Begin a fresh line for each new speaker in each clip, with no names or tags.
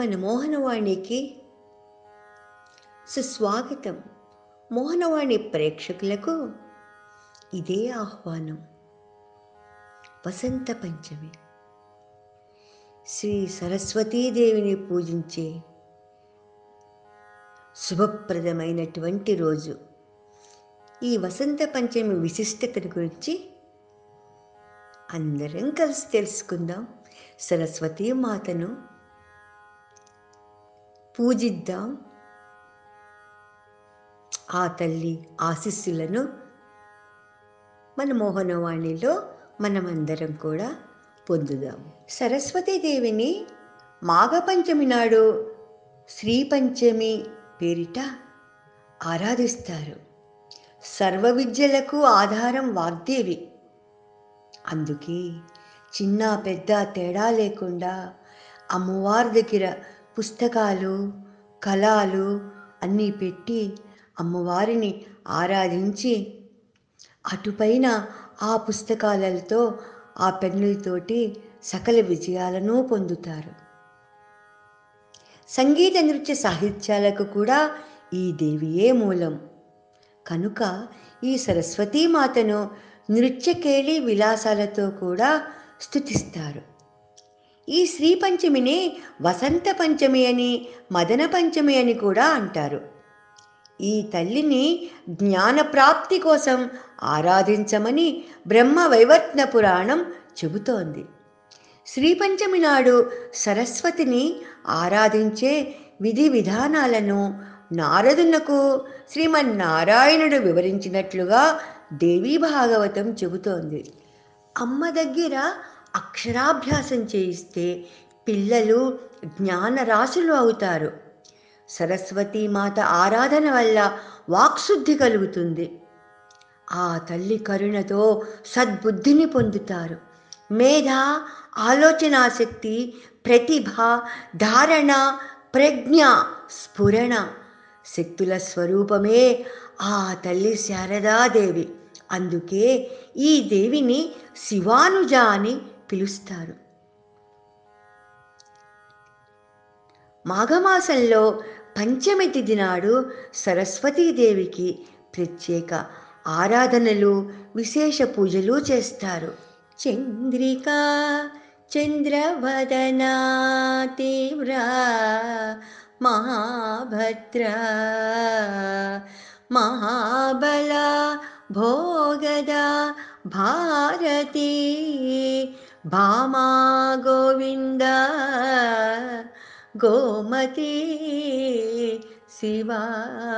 మన మోహనవాణికి సుస్వాగతం మోహనవాణి ప్రేక్షకులకు ఇదే ఆహ్వానం వసంత పంచమి శ్రీ సరస్వతీదేవిని పూజించే శుభప్రదమైనటువంటి రోజు ఈ వసంత పంచమి విశిష్టతను గురించి అందరం కలిసి తెలుసుకుందాం సరస్వతీ మాతను పూజిద్దాం ఆ తల్లి ఆశీస్సులను మన మోహనవాణిలో మనమందరం కూడా పొందుదాం సరస్వతీదేవిని మాఘపంచమి నాడు శ్రీ పంచమి పేరిట ఆరాధిస్తారు సర్వ విద్యలకు ఆధారం వాగ్దేవి అందుకే చిన్న పెద్ద తేడా లేకుండా అమ్మవారి దగ్గర పుస్తకాలు కళాలు అన్నీ పెట్టి అమ్మవారిని ఆరాధించి అటుపైన ఆ పుస్తకాలతో ఆ పెన్నులతోటి సకల విజయాలను పొందుతారు సంగీత నృత్య సాహిత్యాలకు కూడా ఈ దేవియే మూలం కనుక ఈ సరస్వతీమాతను నృత్యకేళి విలాసాలతో కూడా స్తుతిస్తారు ఈ శ్రీ పంచమిని వసంత పంచమి అని మదన పంచమి అని కూడా అంటారు ఈ తల్లిని జ్ఞానప్రాప్తి కోసం ఆరాధించమని బ్రహ్మ వైవర్త్న పురాణం చెబుతోంది శ్రీ పంచమి నాడు సరస్వతిని ఆరాధించే విధి విధానాలను నారదునకు శ్రీమన్నారాయణుడు వివరించినట్లుగా దేవీ భాగవతం చెబుతోంది అమ్మ దగ్గర అక్షరాభ్యాసం చేయిస్తే పిల్లలు జ్ఞానరాశులు అవుతారు సరస్వతీమాత ఆరాధన వల్ల వాక్శుద్ధి కలుగుతుంది ఆ తల్లి కరుణతో సద్బుద్ధిని పొందుతారు మేధ ఆలోచనాశక్తి ప్రతిభ ధారణ ప్రజ్ఞ స్ఫురణ శక్తుల స్వరూపమే ఆ తల్లి శారదాదేవి అందుకే ఈ దేవిని శివానుజ అని పిలుస్తారు మాఘమాసంలో పంచమి తిథి నాడు సరస్వతీదేవికి ప్రత్యేక ఆరాధనలు విశేష పూజలు చేస్తారు చంద్రికా చంద్రవదనా తీవ్ర మహాభద్ర మహాబల భోగద భారతీ భామా గోవింద గోమతి శివా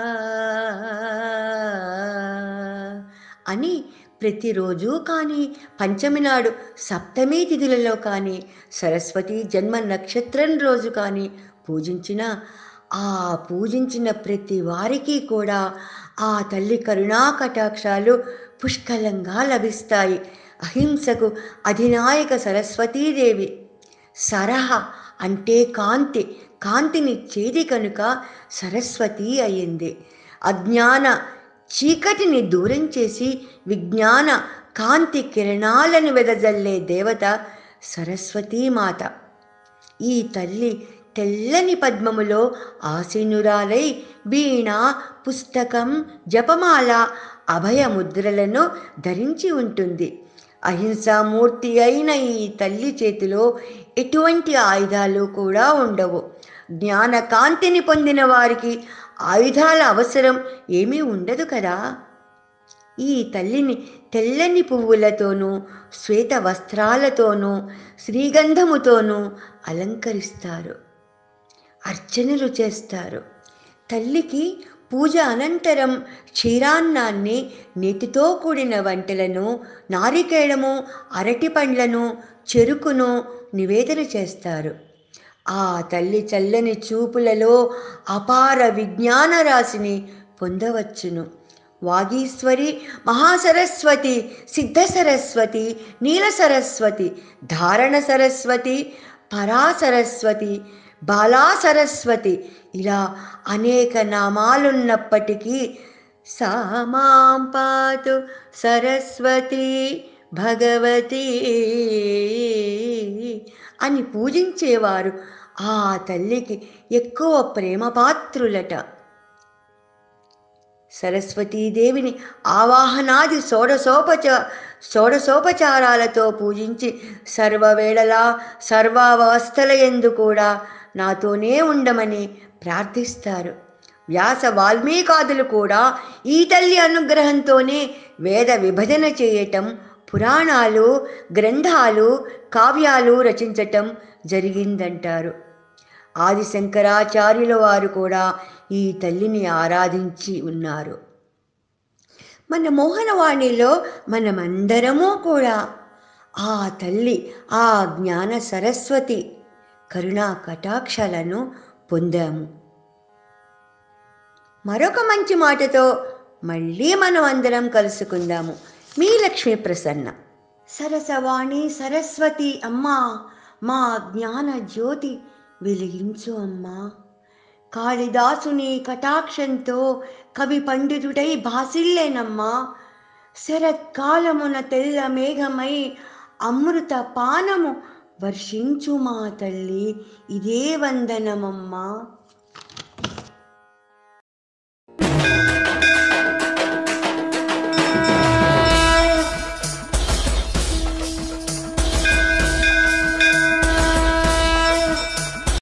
అని ప్రతిరోజు కానీ పంచమి నాడు సప్తమి తిథులలో కానీ సరస్వతి జన్మ నక్షత్రం రోజు కానీ పూజించిన ఆ పూజించిన ప్రతి వారికి కూడా ఆ తల్లి కరుణా కటాక్షాలు పుష్కలంగా లభిస్తాయి అహింసకు అధినాయక సరస్వతీదేవి సరహ అంటే కాంతి కాంతిని చేది కనుక సరస్వతి అయింది అజ్ఞాన చీకటిని దూరం చేసి విజ్ఞాన కాంతి కిరణాలను వెదజల్లే దేవత సరస్వతీమాత ఈ తల్లి తెల్లని పద్మములో ఆసీనురాలై వీణ పుస్తకం జపమాల అభయముద్రలను ధరించి ఉంటుంది అహింసామూర్తి అయిన ఈ తల్లి చేతిలో ఎటువంటి ఆయుధాలు కూడా ఉండవు జ్ఞాన కాంతిని పొందిన వారికి ఆయుధాల అవసరం ఏమీ ఉండదు కదా ఈ తల్లిని తెల్లని పువ్వులతోనూ శ్వేత వస్త్రాలతోనూ శ్రీగంధముతోనూ అలంకరిస్తారు అర్చనలు చేస్తారు తల్లికి పూజ అనంతరం క్షీరాన్నాన్ని నీటితో కూడిన వంటలను నారికేళము అరటి పండ్లను చెరుకును నివేదన చేస్తారు ఆ తల్లి చల్లని చూపులలో అపార విజ్ఞాన రాశిని పొందవచ్చును వాగీశ్వరి మహాసరస్వతి సిద్ధ సరస్వతి నీల సరస్వతి ధారణ సరస్వతి పరాసరస్వతి బాలా సరస్వతి ఇలా అనేక నామాలున్నప్పటికీ సామాం పాతు సరస్వతి భగవతి అని పూజించేవారు ఆ తల్లికి ఎక్కువ ప్రేమపాత్రులట సరస్వతీదేవిని ఆవాహనాది షోడశోపచ షోడశోపచారాలతో పూజించి సర్వవేళలా సర్వావస్థల ఎందు కూడా నాతోనే ఉండమని ప్రార్థిస్తారు వ్యాస వాల్మీకాదులు కూడా ఈ తల్లి అనుగ్రహంతోనే వేద విభజన చేయటం పురాణాలు గ్రంథాలు కావ్యాలు రచించటం జరిగిందంటారు ఆది శంకరాచార్యుల వారు కూడా ఈ తల్లిని ఆరాధించి ఉన్నారు మన మోహనవాణిలో మనమందరము కూడా ఆ తల్లి ఆ జ్ఞాన సరస్వతి కరుణా కటాక్షాలను పొందాము మరొక మంచి మాటతో మళ్ళీ మనం అందరం కలుసుకుందాము మీ లక్ష్మీ ప్రసన్న సరసవాణి సరస్వతి అమ్మా మా జ్ఞాన జ్యోతి వెలిగించు అమ్మా కాళిదాసుని కటాక్షంతో కవి పండితుడై భాసిల్లేనమ్మా శరత్కాలమున తెల్ల మేఘమై అమృత పానము వర్షించు మా తల్లి ఇదే వందనమమ్మా